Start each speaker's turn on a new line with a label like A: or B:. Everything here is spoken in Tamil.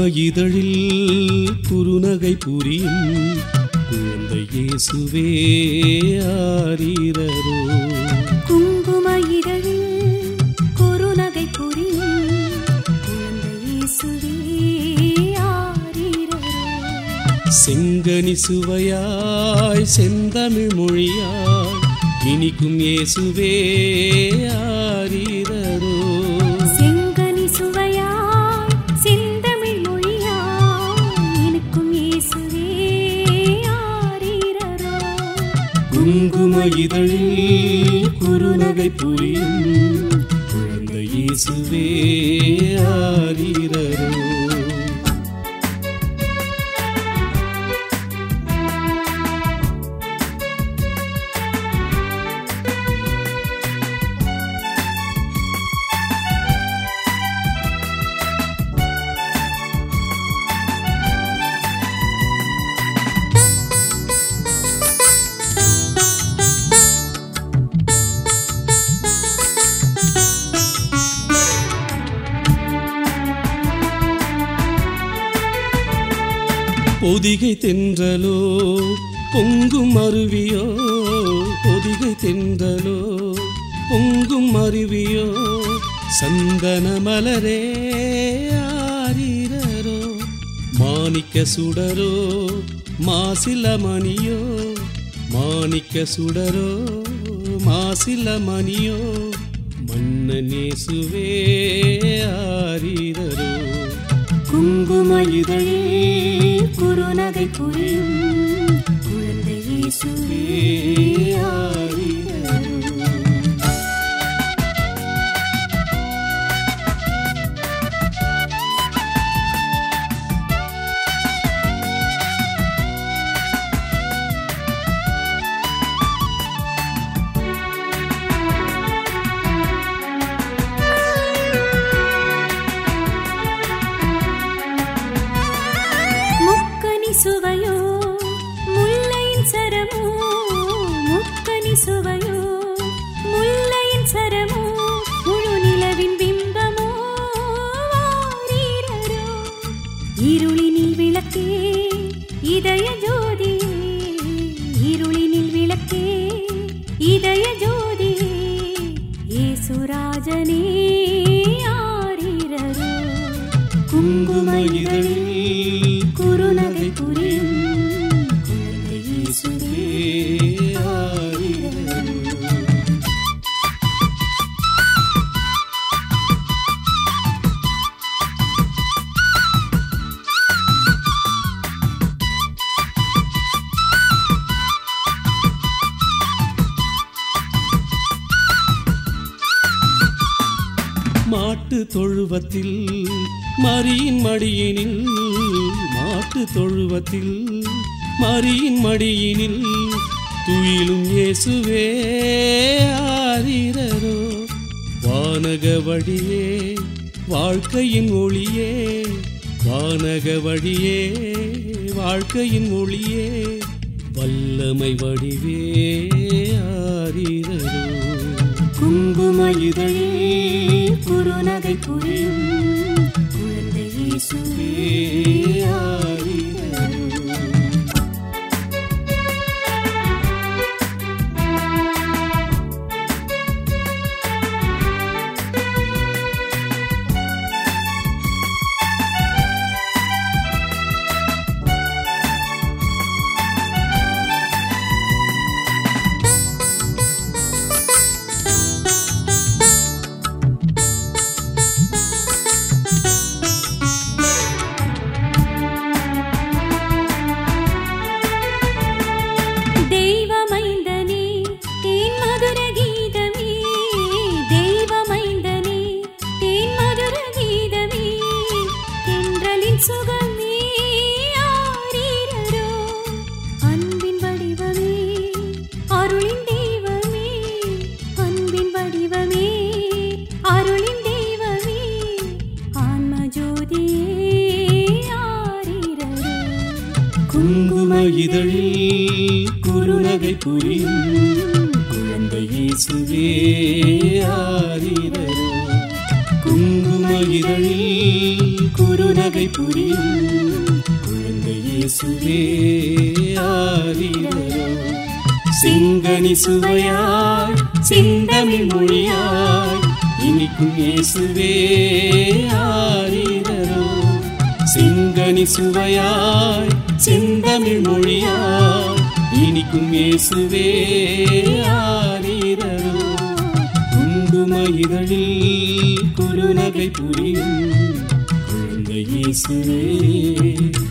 A: இதழில் குறுநகை புரியும் குழந்தை இயேசுவே ஆரீரரோ
B: குங்கும இதழில் குறுநகை புரியும் குழந்தை இயேசுவே ஆரீரரோ.
A: செங்கனி சுவையாய் செந்தமிழ் மொழியாய் இனிக்கும் இயேசுவே ஆரீரரோ
B: செங்கனி சுவையாய் செந்தமிழ் மொழியாய் இனிக்கும் இயேசுவே ஆரீரரோ.
A: குங்கும இதழில் குறுநகை புரியும் குழந்தை இயேசுவே ஆரீரரோ பொதிகை தென்றலோ பொங்கும் அருவியோ பொதிகை தென்றலோ பொங்கும் அருவியோ சந்தன மலரே ஆரீரரோ மாணிக்க சுடரோ மாசில மணியோ மாணிக்க சுடரோ மாசில மணியோ மன்னனேசுவே ஆரீரரோ
B: குங்கும இதழில் குறுநகை புரியும் குழந்தை இயேசுவே ஆரீரரோ. முக்கனி சுவையோ முல்லையின் சரமோ முக்கனி சுவையோ முல்லையின் சரமோ முழு நிலவின் பிம்பமோ வாரீரரோ. இருளினில் விளக்கே இதய ஜோதியே இருளினில் விளக்கே இதய ஜோதியே ஏசுராஜனே ஆரீரரோ. குங்கும இதழில் குறுநகை புரியும் குழந்தை இயேசுவே ஆரீரரோ.
A: மாட்டு தொழுவத்தில் மரியின் மடியினில் மாட்டு தொழுவத்தில் மரியின் மடியினில் துயிலும் இயேசுவே ஆரீரரோ வானக வழியே வாழ்க்கையின் ஒளியே வானக வழியே வாழ்க்கையின் ஒளியே வல்லமை வடிவே ஆரீரரோ
B: குங்கும இதழில் குறுநகை புரியும் குழந்தை இயேசுவே ஆரீரரோ. தெய்வமைந்தனே தேன் மதுர கீதமே தெய்வமைந்தனே தேன் மதுர கீதமே தென்றலின் சுகமே ஆரீரரோ அன்பின் வடிவமே அருளின் தெய்வமே அன்பின் வடிவமே அருளின் தெய்வமே ஆன்ம ஜோதியே ஆரீரரோ
A: குங்கும இதழில் குறுநகை புரியும் குழந்தை இயேசுவே ஆரீரரோ குங்கும குங்கும இதழில் குறுநகை புரியும் குழந்தை இயேசுவே ஆரிரரோ சிங்கனி சுவையாய் செந்தமிழ் மொழியாய் இனிக்கும் இயேசுவே ஆரிரரோ சிங்கனி சுவையாய் செந்தமிழ் மொழியாய் இனிக்கும் இயேசுவே ஆரிரரோ குங்கும இதழில் குறுநகை புரியும் குழந்தை இயேசுவே